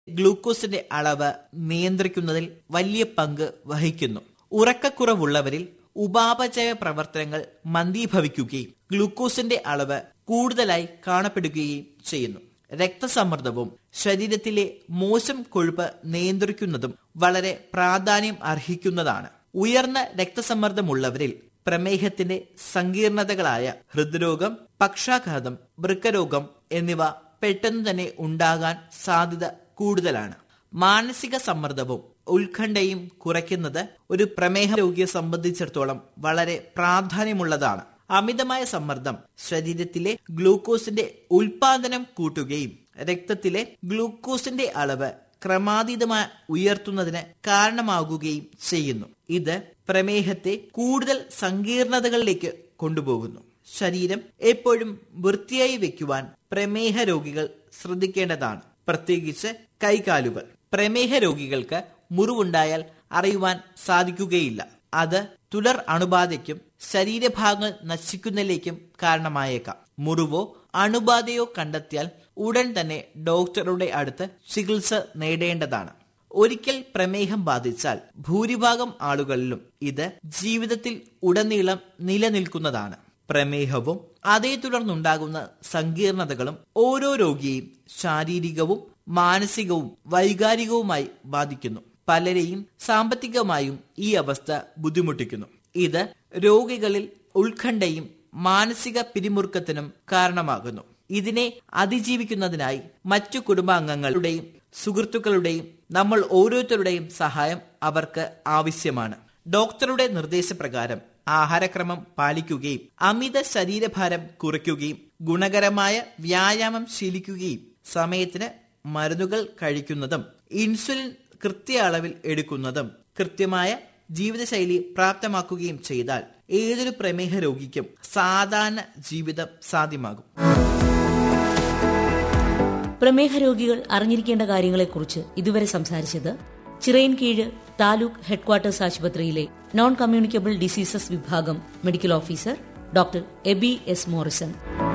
ഗ്ലൂക്കോസിന്റെ അളവ് നിയന്ത്രിക്കുന്നതിൽ വലിയ പങ്ക് വഹിക്കുന്നു ഉറക്കക്കുറവുള്ളവരിൽ ഉപാപചയ പ്രവർത്തനങ്ങൾ മന്ദീഭവിക്കുകയും ഗ്ലൂക്കോസിന്റെ അളവ് കൂടുതലായി കാണപ്പെടുകയും ചെയ്യുന്നു രക്തസമ്മർദ്ദവും ശരീരത്തിലെ മോശം കൊഴുപ്പ് നിയന്ത്രിക്കുന്നതും വളരെ പ്രാധാന്യം അർഹിക്കുന്നതാണ് ഉയർന്ന രക്തസമ്മർദ്ദമുള്ളവരിൽ പ്രമേഹത്തിന്റെ സങ്കീർണതകളായ ഹൃദ്രോഗം പക്ഷാഘാതം വൃക്കരോഗം എന്നിവ പെട്ടെന്ന് തന്നെ ഉണ്ടാകാൻ സാധ്യത കൂടുതലാണ് മാനസിക സമ്മർദ്ദവും ഉത്കണ്ഠയും കുറയ്ക്കുന്നത് ഒരു പ്രമേഹ രോഗിയെ സംബന്ധിച്ചിടത്തോളം വളരെ പ്രാധാന്യമുള്ളതാണ് അമിതമായ സമ്മർദ്ദം ശരീരത്തിലെ ഗ്ലൂക്കോസിന്റെ ഉൽപാദനം കൂട്ടുകയും രക്തത്തിലെ ഗ്ലൂക്കോസിന്റെ അളവ് ക്രമാതീതമായി ഉയർത്തുന്നതിന് കാരണമാകുകയും ചെയ്യുന്നു ഇത് പ്രമേഹത്തെ കൂടുതൽ സങ്കീർണതകളിലേക്ക് കൊണ്ടുപോകുന്നു ശരീരം എപ്പോഴും വൃത്തിയായി വെക്കുവാൻ പ്രമേഹ രോഗികൾ ശ്രദ്ധിക്കേണ്ടതാണ് പ്രത്യേകിച്ച് കൈകാലുകൾ പ്രമേഹ രോഗികൾക്ക് മുറിവുണ്ടായാൽ അറിയുവാൻ സാധിക്കുകയില്ല അത് തുടർ അണുബാധയ്ക്കും ശരീരഭാഗങ്ങൾ നശിക്കുന്നതിലേക്കും കാരണമായേക്കാം മുറിവോ അണുബാധയോ കണ്ടെത്തിയാൽ ഉടൻ തന്നെ ഡോക്ടറുടെ അടുത്ത് ചികിത്സ നേടേണ്ടതാണ് ഒരിക്കൽ പ്രമേഹം ബാധിച്ചാൽ ഭൂരിഭാഗം ആളുകളിലും ഇത് ജീവിതത്തിൽ ഉടനീളം നിലനിൽക്കുന്നതാണ് പ്രമേഹവും അതേ തുടർന്നുണ്ടാകുന്ന സങ്കീർണതകളും ഓരോ രോഗിയെയും ശാരീരികവും മാനസികവും വൈകാരികവുമായി ബാധിക്കുന്നു പലരെയും സാമ്പത്തികമായും ഈ അവസ്ഥ ബുദ്ധിമുട്ടിക്കുന്നു ഇത് രോഗികളിൽ ഉത്കണ്ഠയും മാനസിക പിരിമുറുക്കത്തിനും കാരണമാകുന്നു ഇതിനെ അതിജീവിക്കുന്നതിനായി മറ്റു കുടുംബാംഗങ്ങളുടെയും സുഹൃത്തുക്കളുടെയും നമ്മൾ ഓരോരുത്തരുടെയും സഹായം അവർക്ക് ആവശ്യമാണ് ഡോക്ടറുടെ നിർദ്ദേശപ്രകാരം ആഹാരക്രമം പാലിക്കുകയും അമിത ശരീരഭാരം കുറയ്ക്കുകയും ഗുണകരമായ വ്യായാമം ശീലിക്കുകയും സമയത്തിന് മരുന്നുകൾ കഴിക്കുന്നതും ഇൻസുലിൻ കൃത്യ അളവിൽ എടുക്കുന്നതും കൃത്യമായ ജീവിതശൈലി പ്രാപ്തമാക്കുകയും ചെയ്താൽ ഏതൊരു പ്രമേഹ രോഗിക്കും സാധാരണ ജീവിതം സാധ്യമാകും പ്രമേഹ രോഗികൾ അറിഞ്ഞിരിക്കേണ്ട കാര്യങ്ങളെക്കുറിച്ച് ഇതുവരെ സംസാരിച്ചത് ചിറയൻകീഴ് താലൂക്ക് ഹെഡ്ക്വാർട്ടേഴ്സ് ആശുപത്രിയിലെ നോൺ കമ്മ്യൂണിക്കബിൾ ഡിസീസസ് വിഭാഗം medical officer doctor Abi S Morrison